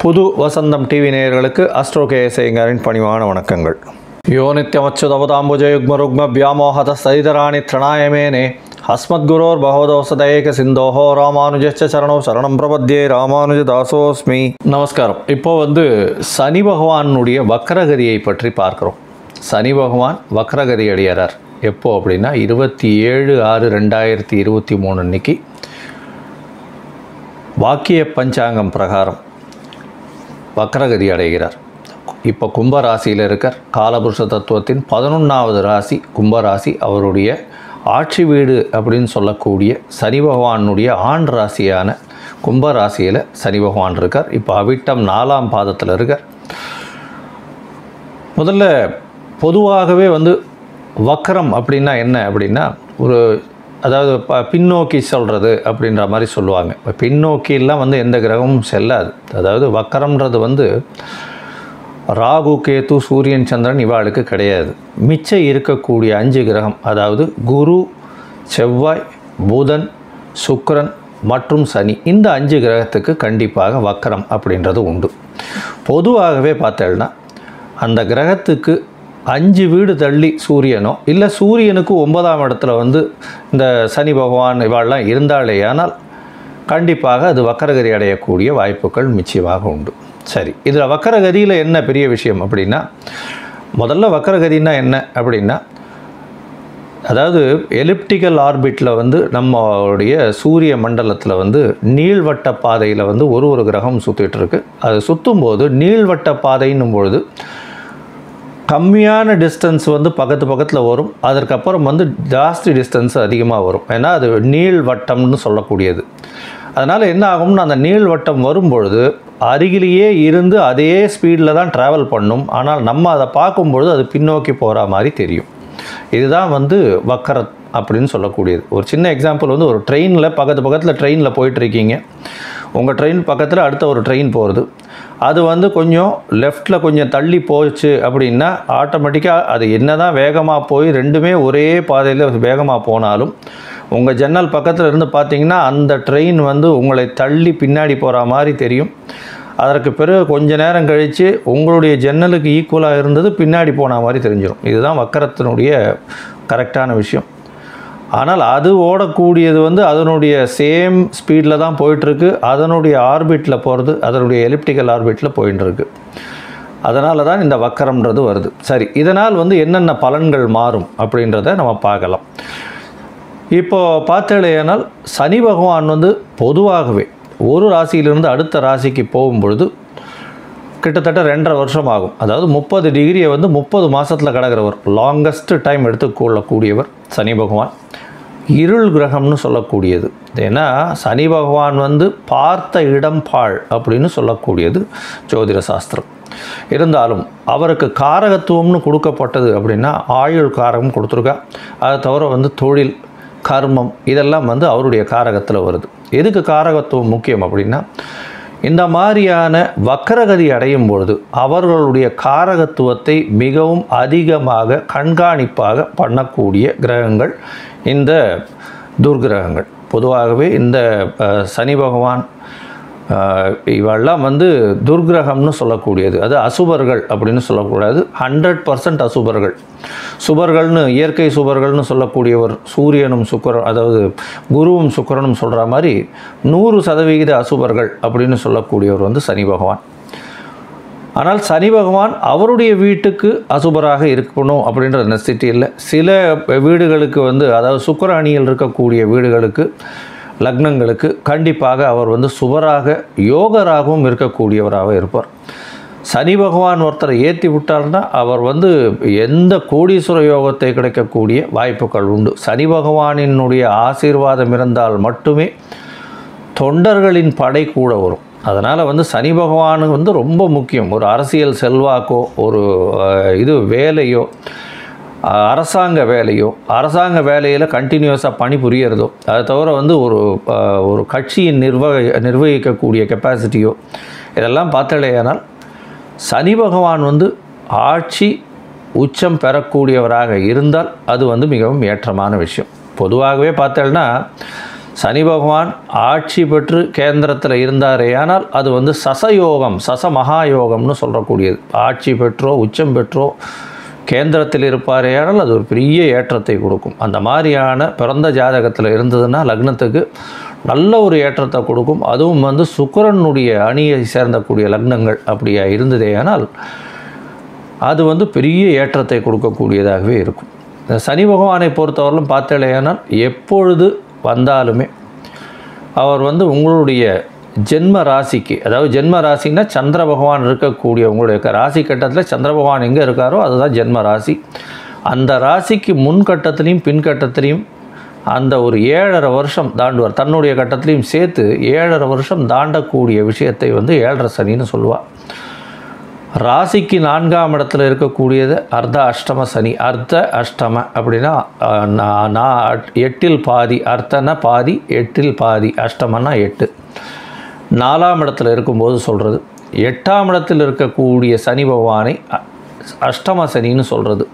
புது வசந்தம் டிவி நேயர்களுக்கு அஸ்ட்ரோ கேஎஸ்ஐங்கரின் பணிவான வணக்கங்கள் யோ நித்யமச்சுதவதாம்புஜயுக்மருக்ம வியாமோகத சரிதராணி திரணாயமேனே அஸ்மத்குரோர் பகவதோசதேக சிந்தோஹோ ராமானுஜச்ச சரணோ சரணம் பிரபத்யே ராமானுஜ தாசோஸ்மி நமஸ்காரம் இப்போ வந்து சனி பகவானுடைய வக்ரகதியை பற்றி பார்க்குறோம் சனி பகவான் வக்ரகதி அடையறார் எப்போ அப்படின்னா இருபத்தி ஏழு ஆறு ரெண்டாயிரத்தி இருபத்தி மூணு அன்னைக்கு வாக்கிய பஞ்சாங்கம் பிரகாரம் வக்ரகதி அடைகிறார் இப்போ கும்ப ராசியில் இருக்கார் காலபுருஷ தத்துவத்தின் பதினொன்றாவது ராசி கும்பராசி அவருடைய ஆட்சி வீடு அப்படின்னு சொல்லக்கூடிய சனி பகவானுடைய ஆண் ராசியான கும்ப ராசியில் சனி பகவான் இருக்கார் இப்போ அவிட்டம் நாலாம் பாதத்தில் இருக்கார் முதல்ல பொதுவாகவே வந்து வக்கரம் அப்படின்னா என்ன அப்படின்னா ஒரு அதாவது ப பின்னோக்கி சொல்கிறது அப்படின்ற மாதிரி சொல்லுவாங்க இப்போ பின்னோக்கிலாம் வந்து எந்த கிரகமும் செல்லாது அதாவது வக்கரம்ன்றது வந்து ராகு கேது சூரியன் சந்திரன் இவாளுக்கு கிடையாது மிச்சம் இருக்கக்கூடிய அஞ்சு கிரகம் அதாவது குரு செவ்வாய் புதன் சுக்கிரன் மற்றும் சனி இந்த அஞ்சு கிரகத்துக்கு கண்டிப்பாக வக்கரம் அப்படின்றது உண்டு பொதுவாகவே பார்த்தேன்னா அந்த கிரகத்துக்கு அஞ்சு வீடு தள்ளி சூரியனோ இல்லை சூரியனுக்கு ஒன்பதாம் இடத்துல வந்து இந்த சனி பகவான் இவாள்லாம் இருந்தாலே ஆனால் கண்டிப்பாக அது வக்கரகதி அடையக்கூடிய வாய்ப்புகள் நிச்சயமாக உண்டு சரி இதில் வக்கரகதியில் என்ன பெரிய விஷயம் அப்படின்னா முதல்ல வக்கரகதின்னா என்ன அப்படின்னா அதாவது எலிப்டிக்கல் ஆர்பிட்டில் வந்து நம்மளுடைய சூரிய மண்டலத்தில் வந்து நீள்வட்ட பாதையில் வந்து ஒரு ஒரு கிரகம் சுற்றிட்டு இருக்கு அது சுற்றும் போது நீள்வட்ட பாதைன்னும் பொழுது கம்மியான டிஸ்டன்ஸ் வந்து பக்கத்து பக்கத்தில் வரும் அதற்கப்புறம் வந்து ஜாஸ்தி டிஸ்டன்ஸ் அதிகமாக வரும் ஏன்னா அது நீள் வட்டம்னு சொல்லக்கூடியது அதனால் என்ன ஆகும்னு அந்த நீள் வட்டம் வரும்பொழுது அருகிலேயே இருந்து அதே ஸ்பீடில் தான் ட்ராவல் பண்ணும் ஆனால் நம்ம அதை பார்க்கும்பொழுது அது பின்னோக்கி போகிற மாதிரி தெரியும் இதுதான் வந்து வக்கர அப்படின்னு சொல்லக்கூடியது ஒரு சின்ன எக்ஸாம்பிள் வந்து ஒரு ட்ரெயினில் பக்கத்து பக்கத்தில் ட்ரெயினில் போயிட்டுருக்கீங்க உங்கள் ட்ரெயின் பக்கத்தில் அடுத்த ஒரு ட்ரெயின் போகிறது அது வந்து கொஞ்சம் லெஃப்ட்டில் கொஞ்சம் தள்ளி போச்சு அப்படின்னா ஆட்டோமேட்டிக்காக அது என்ன தான் வேகமாக போய் ரெண்டுமே ஒரே பாதையில் வேகமாக போனாலும் உங்கள் ஜன்னல் பக்கத்தில் இருந்து பார்த்தீங்கன்னா அந்த ட்ரெயின் வந்து உங்களை தள்ளி பின்னாடி போகிற மாதிரி தெரியும் அதற்கு பிறகு கொஞ்ச நேரம் கழித்து உங்களுடைய ஜன்னலுக்கு ஈக்குவலாக இருந்தது பின்னாடி போன மாதிரி தெரிஞ்சிடும் இதுதான் வக்கரத்தினுடைய கரெக்டான விஷயம் ஆனால் அது ஓடக்கூடியது வந்து அதனுடைய சேம் ஸ்பீடில் தான் போயிட்டுருக்கு அதனுடைய ஆர்பிட்டில் போகிறது அதனுடைய எலிப்டிக்கல் ஆர்பிட்டில் போயிட்டுருக்கு அதனால தான் இந்த வக்கரம்ன்றது வருது சரி இதனால் வந்து என்னென்ன பலன்கள் மாறும் அப்படின்றத நம்ம பார்க்கலாம் இப்போ பார்த்தேனால் சனி பகவான் வந்து பொதுவாகவே ஒரு ராசியிலிருந்து அடுத்த ராசிக்கு போகும்பொழுது கிட்டத்தட்ட ரெண்டரை வருஷம் ஆகும் அதாவது முப்பது டிகிரியை வந்து முப்பது மாதத்தில் கடக்கிறவர் லாங்கஸ்ட் டைம் எடுத்துக்கொள்ளக்கூடியவர் சனி பகவான் இருள் கிரகம்னு சொல்லக்கூடியது ஏன்னா சனி பகவான் வந்து பார்த்த இடம் பாழ் அப்படின்னு சொல்லக்கூடியது ஜோதிட சாஸ்திரம் இருந்தாலும் அவருக்கு காரகத்துவம்னு கொடுக்கப்பட்டது அப்படின்னா ஆயுள் காரகம் கொடுத்துருக்கா அதை தவிர வந்து தொழில் கர்மம் இதெல்லாம் வந்து அவருடைய காரகத்தில் வருது எதுக்கு காரகத்துவம் முக்கியம் அப்படின்னா இந்த மாதிரியான வக்கரகதி அடையும் பொழுது அவர்களுடைய காரகத்துவத்தை மிகவும் அதிகமாக கண்காணிப்பாக பண்ணக்கூடிய கிரகங்கள் இந்த துர்கிரகங்கள் பொதுவாகவே இந்த அஹ், சனி பகவான் அஹ், இவெல்லாம் வந்து துர்கிரகம்னு சொல்லக்கூடியது அது அசுபர்கள் அப்படின்னு சொல்லக்கூடாது ஹண்ட்ரட் பர்சன்ட் அசுபர்கள் சுபர்கள்னு இயற்கை சுபர்கள்னு சொல்லக்கூடியவர் சூரியனும் சுக்கரன் அதாவது குருவும் சுக்கரனும் சொல்கிற மாதிரி நூறு சதவிகித அசுபர்கள் அப்படின்னு சொல்லக்கூடியவர் வந்து சனி பகவான் ஆனால் சனி பகவான் அவருடைய வீட்டுக்கு அசுபராக இருக்கணும் அப்படின்ற நெசிட்டி இல்லை சில வீடுகளுக்கு வந்து அதாவது சுக்கர அணியில் இருக்கக்கூடிய வீடுகளுக்கு லக்னங்களுக்கு கண்டிப்பாக அவர் வந்து சுபராக யோகராகவும் இருக்கக்கூடியவராக இருப்பார் சனி பகவான் ஒருத்தரை ஏற்றி விட்டார்னா அவர் வந்து எந்த கோடீஸ்வர யோகத்தை கிடைக்கக்கூடிய வாய்ப்புகள் உண்டு சனி பகவானினுடைய ஆசீர்வாதம் இருந்தால் மட்டுமே தொண்டர்களின் படை கூட வரும் அதனால் வந்து சனி பகவான் வந்து ரொம்ப முக்கியம் ஒரு அரசியல் செல்வாக்கோ ஒரு அஹ், இது வேலையோ அஹ், அரசாங்க வேலையோ அரசாங்க வேலையில் கண்டினியூஸாக பணி புரியறதோ அதை தவிர வந்து ஒரு அஹ், ஒரு கட்சியின் நிர்வக நிர்வகிக்கக்கூடிய கெப்பாசிட்டியோ இதெல்லாம் பார்த்தாலேயானால் சனி பகவான் வந்து ஆட்சி உச்சம் பெறக்கூடியவராக இருந்தால் அது வந்து மிகவும் ஏற்றமான விஷயம் பொதுவாகவே பார்த்தேன்னா சனி பகவான் ஆட்சி பெற்று கேந்திரத்தில் இருந்தாரேயானால் அது வந்து சசயோகம் சச மகாயோகம்னு சொல்லக்கூடியது ஆட்சி பெற்றோ உச்சம் பெற்றோ கேந்திரத்தில் இருப்பாரேயானால் அது ஒரு பெரிய ஏற்றத்தை கொடுக்கும் அந்த மாதிரியான பிறந்த ஜாதகத்தில் இருந்ததுன்னா லக்னத்துக்கு நல்ல ஒரு ஏற்றத்தை கொடுக்கும் அதுவும் வந்து சுக்கிரனுடைய அணியை சேர்ந்தக்கூடிய லக்னங்கள் அப்படியா இருந்ததேயானால் அது வந்து பெரிய ஏற்றத்தை கொடுக்கக்கூடியதாகவே இருக்கும் இந்த சனி பகவானை பொறுத்தவரையிலும் பார்த்தேலையானால் எப்பொழுது வந்தாலுமே அவர் வந்து உங்களுடைய ஜென்ம ராசிக்கு அதாவது ஜென்ம ராசின்னா சந்திர பகவான் இருக்கக்கூடிய உங்களுடைய க- ராசி கட்டத்தில் சந்திர பகவான் எங்கே இருக்காரோ அதுதான் ஜென்ம ராசி அந்த ராசிக்கு முன் கட்டத்திலையும் பின் கட்டத்திலையும் அந்த ஒரு ஏழரை வருஷம் தாண்டுவார் தன்னுடைய கட்டத்திலையும் சேர்த்து ஏழரை வருஷம் தாண்டக்கூடிய விஷயத்தை வந்து ஏழரை சனின்னு சொல்லுவாள் ராசிக்கு நான்காம் இடத்துல இருக்கக்கூடியது அர்த்த அஷ்டம சனி அர்த்த அஷ்டம அப்படின்னா அஹ், நா- நா- எட்டில் பாதி அர்த்தனா பாதி எட்டில் பாதி அஷ்டமன்னா எட்டு நாலாம் இடத்துல இருக்கும்போது சொல்கிறது எட்டாம் இடத்தில் இருக்கக்கூடிய சனி பகவானை அ- அஷ்டம சனின்னு சொல்கிறது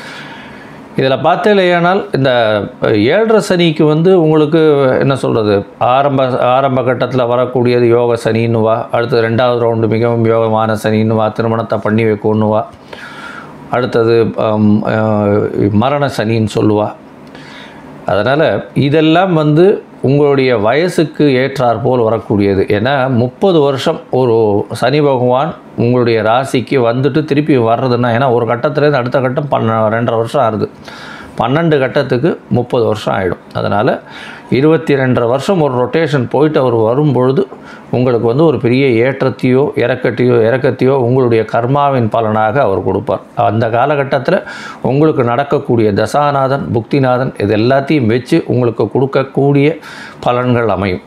இதில் பார்த்தேலையானால் இந்த ஏழரை சனிக்கு வந்து உங்களுக்கு என்ன சொல்கிறது ஆரம்ப ஆரம்ப கட்டத்தில் வரக்கூடியது யோக சனின்னு வா அடுத்தது ரெண்டாவது ரவுண்டு மிகவும் யோகமான சனின்னு வா திருமணத்தை பண்ணி வைக்கணுன்னு வா அடுத்தது ஆம், அஹ், மரண சனின்னு சொல்லுவா அதனால் இதெல்லாம் வந்து உங்களுடைய வயசுக்கு ஏற்றாற் போல் வரக்கூடியது ஏன்னா முப்பது வருஷம் ஒரு சனி பகவான் உங்களுடைய ராசிக்கு வந்துட்டு திருப்பி வர்றதுன்னா ஏன்னா ஒரு கட்டத்துலேருந்து அடுத்த கட்டம் பன்ன ரெண்டரை வருஷம் ஆகுது பன்னெண்டு கட்டத்துக்கு முப்பது வருஷம் ஆகிடும் அதனால் இருபத்தி ரெண்டரை வருஷம் ஒரு ரொட்டேஷன் போயிட்டு அவர் வரும்பொழுது உங்களுக்கு வந்து ஒரு பெரிய ஏற்றத்தையோ இறக்கத்தையோ இறக்கத்தையோ உங்களுடைய கர்மாவின் பலனாக அவர் கொடுப்பார் அந்த காலகட்டத்தில் உங்களுக்கு நடக்கக்கூடிய தசாநாதன் புக்திநாதன் இது எல்லாத்தையும் வச்சு உங்களுக்கு கொடுக்கக்கூடிய பலன்கள் அமையும்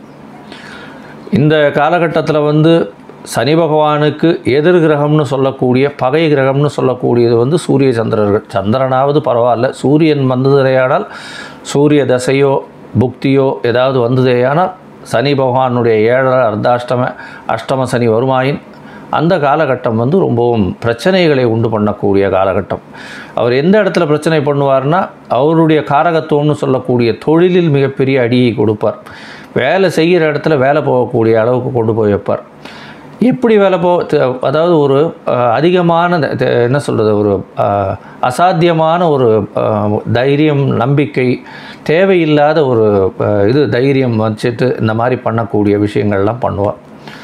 இந்த காலகட்டத்தில் வந்து சனி பகவானுக்கு எதிர் கிரகம்னு சொல்லக்கூடிய பகை கிரகம்னு சொல்லக்கூடியது வந்து சூரிய சந்திரர்கள் சந்திரனாவது பரவாயில்ல சூரியன் வந்ததுரையானால் சூரிய தசையோ புக்தியோ ஏதாவது வந்ததேயானால் சனி பகவானுடைய ஏழரை அர்த்தாஷ்டம அஷ்டம சனி வருமாயின் அந்த காலகட்டம் வந்து ரொம்பவும் பிரச்சனைகளை உண்டு பண்ணக்கூடிய காலகட்டம் அவர் எந்த இடத்துல பிரச்சனை பண்ணுவார்னா அவருடைய காரகத்துவம்னு சொல்லக்கூடிய தொழிலில் மிகப்பெரிய அடியை கொடுப்பார் வேலை செய்கிற இடத்துல வேலை போகக்கூடிய அளவுக்கு கொண்டு போய் வைப்பார் எப்படி வேலை போ த- அதாவது ஒரு அஹ், அதிகமான த- த- என்ன சொல்கிறது ஒரு அஹ், அசாத்தியமான ஒரு அஹ், தைரியம் நம்பிக்கை தேவையில்லாத ஒரு அஹ், இது தைரியம் வச்சுட்டு இந்த மாதிரி பண்ணக்கூடிய விஷயங்கள்லாம் பண்ணுவார்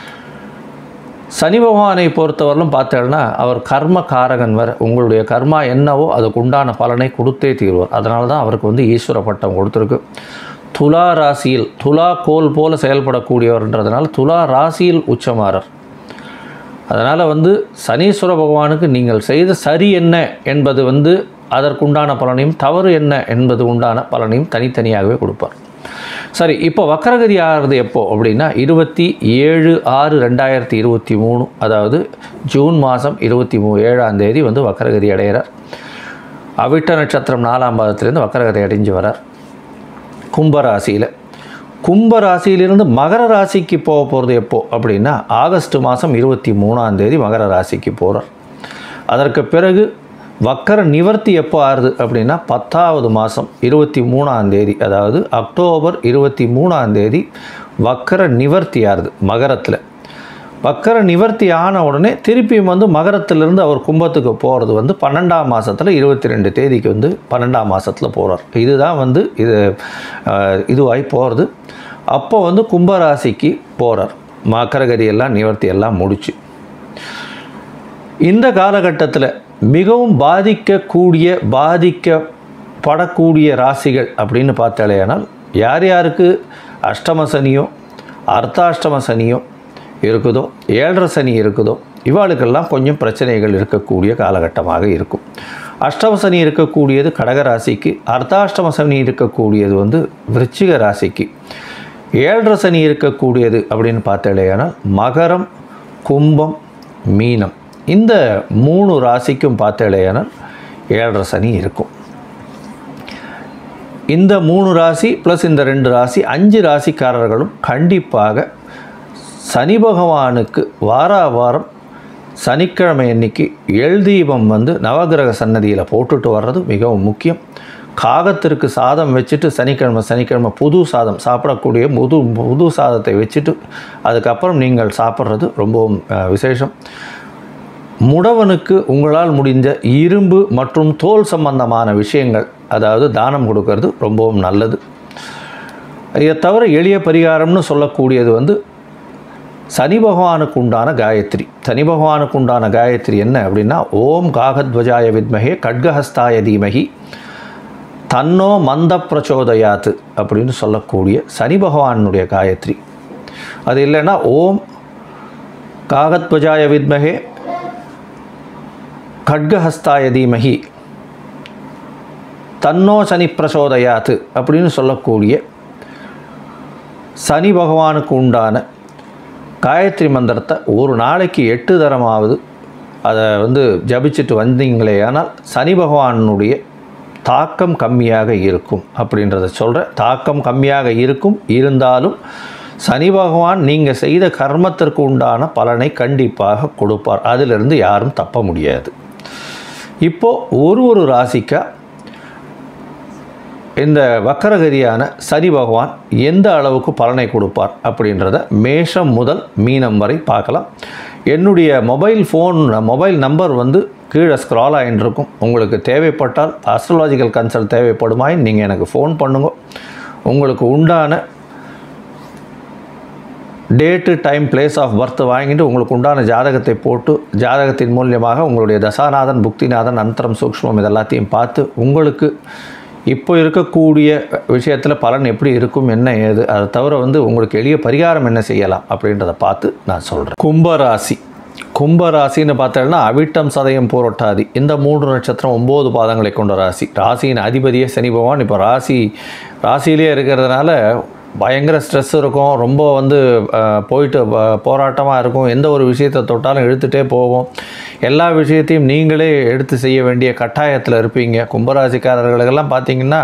சனி பகவானை பொறுத்தவரையிலும் பார்த்தேன்னா அவர் கர்ம காரகன் வர உங்களுடைய கர்மா என்னவோ அதுக்கு உண்டான பலனை கொடுத்தே தீர்வார் அதனால தான் அவருக்கு வந்து ஈஸ்வர பட்டம் கொடுத்துருக்கு துலா ராசியில் துலா கோல் போல செயல்படக்கூடியவர்ன்றதுனால துலா ராசியில் உச்சமாறர் அதனால் வந்து சனீஸ்வர பகவானுக்கு நீங்கள் செய்த சரி என்ன என்பது வந்து அதற்குண்டான பலனையும் தவறு என்ன என்பது உண்டான பலனையும் தனித்தனியாகவே கொடுப்பார் சரி இப்போ வக்கரகதி ஆகிறது எப்போ அப்படின்னா இருபத்தி ஏழு ஆறு ரெண்டாயிரத்தி இருபத்தி மூணு அதாவது ஜூன் மாதம் இருபத்தி மூ ஏழாம் தேதி வந்து வக்கரகதி அடைகிறார் அவிட்ட நட்சத்திரம் நாலாம் பாதத்திலேருந்து வக்கரகதி அடைஞ்சு வரார் கும்பராசியில் கும்ப ராசியிலிருந்து மகர ராசிக்கு போக போகிறது எப்போ அப்படின்னா ஆகஸ்ட் மாதம் இருபத்தி மூணாம் தேதி மகர ராசிக்கு போகிறார் அதற்கு பிறகு வக்கர நிவர்த்தி எப்போ ஆறுது அப்படின்னா பத்தாவது மாதம் இருபத்தி மூணாம் தேதி அதாவது அக்டோபர் இருபத்தி மூணாம் தேதி வக்கர நிவர்த்தி ஆறுது மகரத்தில் வக்கர நிவர்த்தி ஆன உடனே திருப்பியும் வந்து மகரத்திலிருந்து அவர் கும்பத்துக்கு போகிறது வந்து பன்னெண்டாம் மாதத்தில் இருபத்தி ரெண்டு தேதிக்கு வந்து பன்னெண்டாம் மாதத்தில் போகிறார் இதுதான் வந்து இது அஹ், இதுவாகி போகிறது அப்போ வந்து கும்பராசிக்கு போகிறார் மக்கரகதி எல்லாம் நிவர்த்தி எல்லாம் முடிச்சு இந்த காலகட்டத்தில் மிகவும் பாதிக்கக்கூடிய பாதிக்கப்படக்கூடிய ராசிகள் அப்படின்னு பார்த்தாலேயானால் யார் யாருக்கு அஷ்டம சனியோ அர்த்தாஷ்டம சனியோ இருக்குதோ ஏழரை சனி இருக்குதோ இவாளுக்கெல்லாம் கொஞ்சம் பிரச்சனைகள் இருக்கக்கூடிய காலகட்டமாக இருக்கும் அஷ்டம சனி இருக்கக்கூடியது கடக ராசிக்கு அர்த்தாஷ்டம சனி இருக்கக்கூடியது வந்து விருச்சிக ராசிக்கு ஏழரை சனி இருக்கக்கூடியது அப்படின்னு பார்த்தாலேயானால் மகரம் கும்பம் மீனம் இந்த மூணு ராசிக்கும் பார்த்தாலேயானால் ஏழரை சனி இருக்கும் இந்த மூணு ராசி ப்ளஸ் இந்த ரெண்டு ராசி அஞ்சு ராசிக்காரர்களும் கண்டிப்பாக சனி பகவானுக்கு வாரா வாரம் சனிக்கிழமை அன்னைக்கு எள் தீபம் வந்து நவகிரக சன்னதியில் போட்டுட்டு வர்றது மிகவும் முக்கியம் காகத்திற்கு சாதம் வச்சுட்டு சனிக்கிழமை சனிக்கிழமை புது சாதம் சாப்பிடக்கூடிய புது புது சாதத்தை வச்சுட்டு அதுக்கப்புறம் நீங்கள் சாப்பிட்றது ரொம்பவும் அஹ், விசேஷம் முடவனுக்கு உங்களால் முடிந்த இரும்பு மற்றும் தோல் சம்பந்தமான விஷயங்கள் அதாவது தானம் கொடுக்கறது ரொம்பவும் நல்லது இதை தவிர எளிய பரிகாரம்னு சொல்லக்கூடியது வந்து சனி பகவானுக்கு உண்டான காயத்ரி சனி பகவானுக்கு உண்டான காயத்ரி என்ன அப்படின்னா ஓம் காகத்வஜாய வித்மகே கட்கஹஸ்தாய தீமகி தன்னோ மந்த பிரச்சோதயாத்து அப்படின்னு சொல்லக்கூடிய சனி பகவானுடைய காயத்ரி அது இல்லைன்னா ஓம் காகத்வஜாய வித்மகே கட்கஹஸ்தாய தீமகி தன்னோ சனி பிரசோதயாத்து அப்படின்னு சொல்லக்கூடிய சனி பகவானுக்கு உண்டான காயத்ரி மந்திரத்தை ஒரு நாளைக்கு எட்டு தரமாவது அதை வந்து ஜபிச்சுட்டு வந்தீங்களே ஆனால் சனி பகவானுடைய தாக்கம் கம்மியாக இருக்கும் அப்படின்றத சொல்கிறேன் தாக்கம் கம்மியாக இருக்கும் இருந்தாலும் சனி பகவான் நீங்கள் செய்த கர்மத்திற்கு உண்டான பலனை கண்டிப்பாக கொடுப்பார் அதிலிருந்து யாரும் தப்ப முடியாது இப்போது ஒரு ஒரு ராசிக்கா இந்த வக்கரகதியான சனி பகவான் எந்த அளவுக்கு பலனை கொடுப்பார் அப்படின்றத மேஷம் முதல் மீனம் வரை பார்க்கலாம் என்னுடைய மொபைல் ஃபோன் மொபைல் நம்பர் வந்து கீழே ஸ்க்ரால் ஆகிட்டு இருக்கும் உங்களுக்கு தேவைப்பட்டால் அஸ்ட்ராலாஜிக்கல் கன்சல்ட் தேவைப்படுமாய் நீங்கள் எனக்கு ஃபோன் பண்ணுங்க உங்களுக்கு உண்டான date time place of birth வாங்கிட்டு உங்களுக்கு உண்டான ஜாதகத்தை போட்டு ஜாதகத்தின் மூலியமாக உங்களுடைய தசாநாதன் புக்திநாதன் அந்தரம் சூக்ஷ்மம் இதெல்லாத்தையும் பார்த்து உங்களுக்கு இப்போ இருக்கக்கூடிய விஷயத்தில் பலன் எப்படி இருக்கும் என்ன ஏது அதை தவிர வந்து உங்களுக்கு எளிய பரிகாரம் என்ன செய்யலாம் அப்படின்றத பார்த்து நான் சொல்கிறேன் கும்பராசி கும்பராசின்னு பார்த்தோம்னா அவிட்டம் சதயம் போராட்டாதி இந்த மூன்று நட்சத்திரம் ஒம்பது பாதங்களை கொண்ட ராசி ராசியின் அதிபதியே சனி பகவான் இப்போ ராசி ராசியிலே இருக்கிறதுனால பயங்கர ஸ்ட்ரெஸ் இருக்கும் ரொம்ப வந்து அஹ், போயிட்டு போராட்டமாக இருக்கும் எந்த ஒரு விஷயத்தை தொட்டாலும் இழுத்துட்டே போகும் எல்லா விஷயத்தையும் நீங்களே எடுத்து செய்ய வேண்டிய கட்டாயத்தில் இருப்பீங்க கும்பராசிக்காரர்களுக்கெல்லாம் பார்த்தீங்கன்னா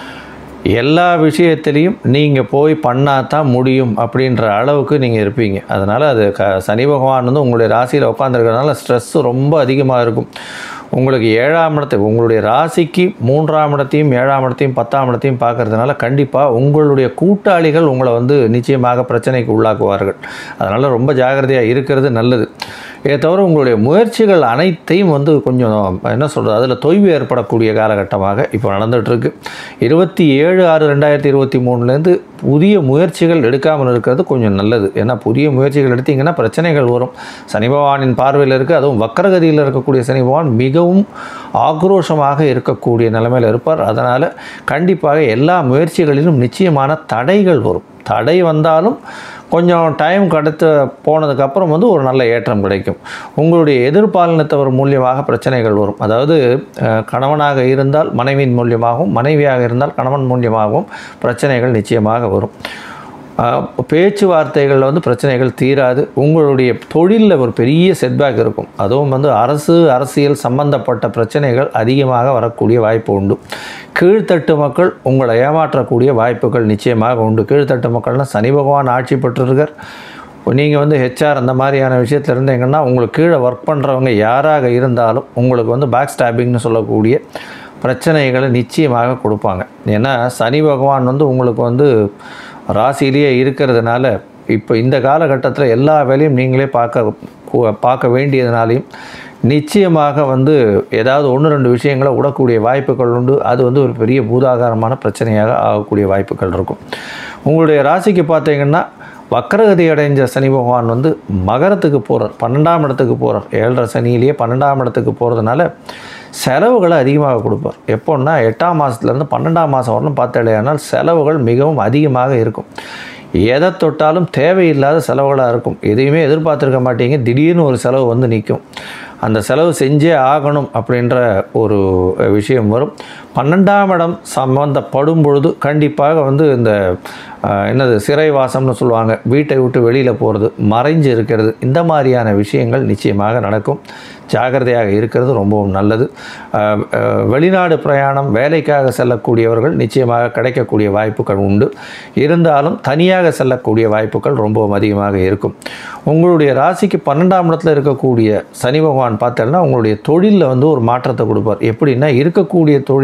எல்லா விஷயத்துலேயும் நீங்கள் போய் பண்ணால் தான் முடியும் அப்படின்ற அளவுக்கு நீங்கள் இருப்பீங்க அதனால் அது க சனி பகவான் வந்து உங்களுடைய ராசியில் உட்காந்துருக்கிறதுனால ஸ்ட்ரெஸ்ஸு ரொம்ப அதிகமாக இருக்கும் உங்களுக்கு ஏழாம் இடத்தை உங்களுடைய ராசிக்கு மூன்றாம் இடத்தையும் ஏழாம் இடத்தையும் பத்தாம் இடத்தையும் பார்க்கறதுனால கண்டிப்பாக உங்களுடைய கூட்டாளிகள் உங்களை வந்து நிச்சயமாக பிரச்சனைக்கு உள்ளாக்குவார்கள் அதனால் ரொம்ப ஜாகிரதையாக இருக்கிறது நல்லது இதை தவிர உங்களுடைய முயற்சிகள் அனைத்தையும் வந்து கொஞ்சம் என்ன சொல்கிறது அதில் தொய்வு ஏற்படக்கூடிய காலகட்டமாக இப்போ நடந்துகிட்ருக்கு இருபத்தி ஏழு ஆறு ரெண்டாயிரத்தி இருபத்தி மூணுலேருந்து புதிய முயற்சிகள் எடுக்காமல் இருக்கிறது கொஞ்சம் நல்லது ஏன்னா புதிய முயற்சிகள் எடுத்தீங்கன்னா பிரச்சனைகள் வரும் சனி பகவானின் பார்வையில் இருக்குது அதுவும் வக்கரகதியில் இருக்கக்கூடிய சனி பகவான் மிகவும் ஆக்ரோஷமாக இருக்கக்கூடிய நிலைமையில் இருப்பார் அதனால் கண்டிப்பாக எல்லா முயற்சிகளிலும் நிச்சயமான தடைகள் வரும் தடை வந்தாலும் கொஞ்சம் டைம் கடத்து போனதுக்கப்புறம் வந்து ஒரு நல்ல ஏற்றம் கிடைக்கும் உங்களுடைய எதிர்பாலினத்தவர் மூலியமாக பிரச்சனைகள் வரும் அதாவது அஹ், கணவனாக இருந்தால் மனைவியின் மூலியமாகவும் மனைவியாக இருந்தால் கணவன் மூலியமாகவும் பிரச்சனைகள் நிச்சயமாக வரும் அஹ், பேச்சுவார்த்தைகளில் வந்து பிரச்சனைகள் தீராது உங்களுடைய தொழிலில் ஒரு பெரிய செட்பேக் இருக்கும் அதுவும் வந்து அரசு அரசியல் சம்பந்தப்பட்ட பிரச்சனைகள் அதிகமாக வரக்கூடிய வாய்ப்பு உண்டு கீழ்த்தட்டு மக்கள் உங்களை ஏமாற்றக்கூடிய வாய்ப்புகள் நிச்சயமாக உண்டு கீழ்த்தட்டு மக்கள்னால் சனி பகவான் ஆட்சி பெற்றிருக்கார் நீங்கள் வந்து ஹெச்ஆர் அந்த மாதிரியான விஷயத்தில் இருந்தீங்கன்னா உங்களுக்கு கீழே ஒர்க் பண்ணுறவங்க யாராக இருந்தாலும் உங்களுக்கு வந்து பேக் ஸ்டாபிங்னு சொல்லக்கூடிய பிரச்சனைகளை நிச்சயமாக கொடுப்பாங்க ஏன்னா சனி பகவான் வந்து உங்களுக்கு வந்து ராசியிலேயே இருக்கிறதுனால இப்போ இந்த காலகட்டத்தில் எல்லா வேலையும் நீங்களே பார்க்க கு- பார்க்க வேண்டியதுனாலையும் நிச்சயமாக வந்து ஏதாவது ஒன்று ரெண்டு விஷயங்களை விடக்கூடிய வாய்ப்புகள் உண்டு அது வந்து ஒரு பெரிய பூதாகாரமான பிரச்சனையாக ஆகக்கூடிய வாய்ப்புகள் இருக்கும் உங்களுடைய ராசிக்கு பார்த்தீங்கன்னா வக்கரகதி அடைஞ்ச சனி பகவான் வந்து மகரத்துக்கு போகிறார் பன்னெண்டாம் இடத்துக்கு போகிறார் ஏழரை சனியிலேயே பன்னெண்டாம் இடத்துக்கு போகிறதுனால செலவுகளை அதிகமாக கொடுப்பார் எப்போன்னா எட்டாம் மாதத்துலேருந்து பன்னெண்டாம் மாதம் வரலும் பார்த்தாலேயானால் செலவுகள் மிகவும் அதிகமாக இருக்கும் எதை தொட்டாலும் தேவையில்லாத செலவுகளாக இருக்கும் எதையுமே எதிர்பார்த்துருக்க மாட்டீங்க திடீர்னு ஒரு செலவு வந்து நிற்கும் அந்த செலவு செஞ்சே ஆகணும் அப்படின்ற ஒரு விஷயம் வரும் பன்னெண்டாம் இடம் சம்பந்தப்படும் பொழுது கண்டிப்பாக வந்து இந்த அஹ், என்னது சிறைவாசம்னு சொல்லுவாங்க வீட்டை விட்டு வெளியில் போகிறது மறைஞ்சு இருக்கிறது இந்த மாதிரியான விஷயங்கள் நிச்சயமாக நடக்கும் ஜாகிரதையாக இருக்கிறது ரொம்பவும் நல்லது அஹ், அஹ், வெளிநாடு பிரயாணம் வேலைக்காக செல்லக்கூடியவர்கள் நிச்சயமாக கிடைக்கக்கூடிய வாய்ப்புகள் உண்டு இருந்தாலும் தனியாக செல்லக்கூடிய வாய்ப்புகள் ரொம்பவும் அதிகமாக இருக்கும் உங்களுடைய ராசிக்கு பன்னெண்டாம் இடத்துல இருக்கக்கூடிய சனி பகவான் பார்த்தோன்னா உங்களுடைய தொழிலில் வந்து ஒரு மாற்றத்தை கொடுப்பார் எப்படின்னா இருக்கக்கூடிய தொழில்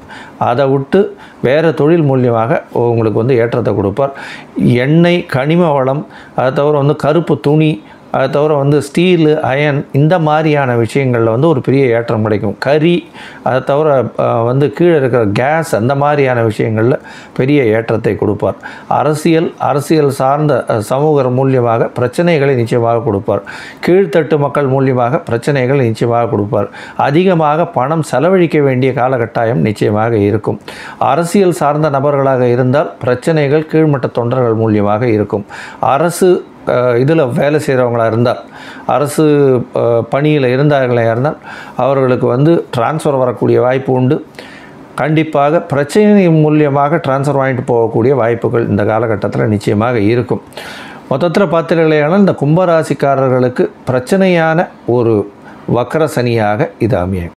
அதை விட்டு வேறு தொழில் மூலியமாக உங்களுக்கு வந்து ஏற்றத்தை கொடுப்பார் எண்ணெய் கனிம வளம் அதை தவிர வந்து கருப்பு துணி அதை தவிர வந்து ஸ்டீலு அயன் இந்த மாதிரியான விஷயங்களில் வந்து ஒரு பெரிய ஏற்றம் கிடைக்கும் கறி அதை தவிர அஹ், வந்து கீழே இருக்கிற கேஸ் அந்த மாதிரியான விஷயங்களில் பெரிய ஏற்றத்தை கொடுப்பார் அரசியல் அரசியல் சார்ந்த அஹ், சமூக மூலியமாக பிரச்சனைகளை நிச்சயமாக கொடுப்பார் கீழ்த்தட்டு மக்கள் மூலியமாக பிரச்சனைகளை நிச்சயமாக கொடுப்பார் அதிகமாக பணம் செலவழிக்க வேண்டிய காலகட்டாயம் நிச்சயமாக இருக்கும் அரசியல் சார்ந்த நபர்களாக இருந்தால் பிரச்சனைகள் கீழ்மட்ட தொண்டர்கள் மூலியமாக இருக்கும் அரசு இதில் வேலை செய்கிறவங்களா இருந்தால் அரசு பணியில் இருந்தார்களே இருந்தால் அவர்களுக்கு வந்து டிரான்ஸ்ஃபர் வரக்கூடிய வாய்ப்பு உண்டு கண்டிப்பாக பிரச்சனை மூலியமாக டிரான்ஸ்ஃபர் வாங்கிட்டு போகக்கூடிய வாய்ப்புகள் இந்த காலகட்டத்தில் நிச்சயமாக இருக்கும் மொத்தத்தில் பார்த்தீர்களேயானால் இந்த கும்பராசிக்காரர்களுக்கு பிரச்சனையான ஒரு வக்கர சனியாக இது அமையும்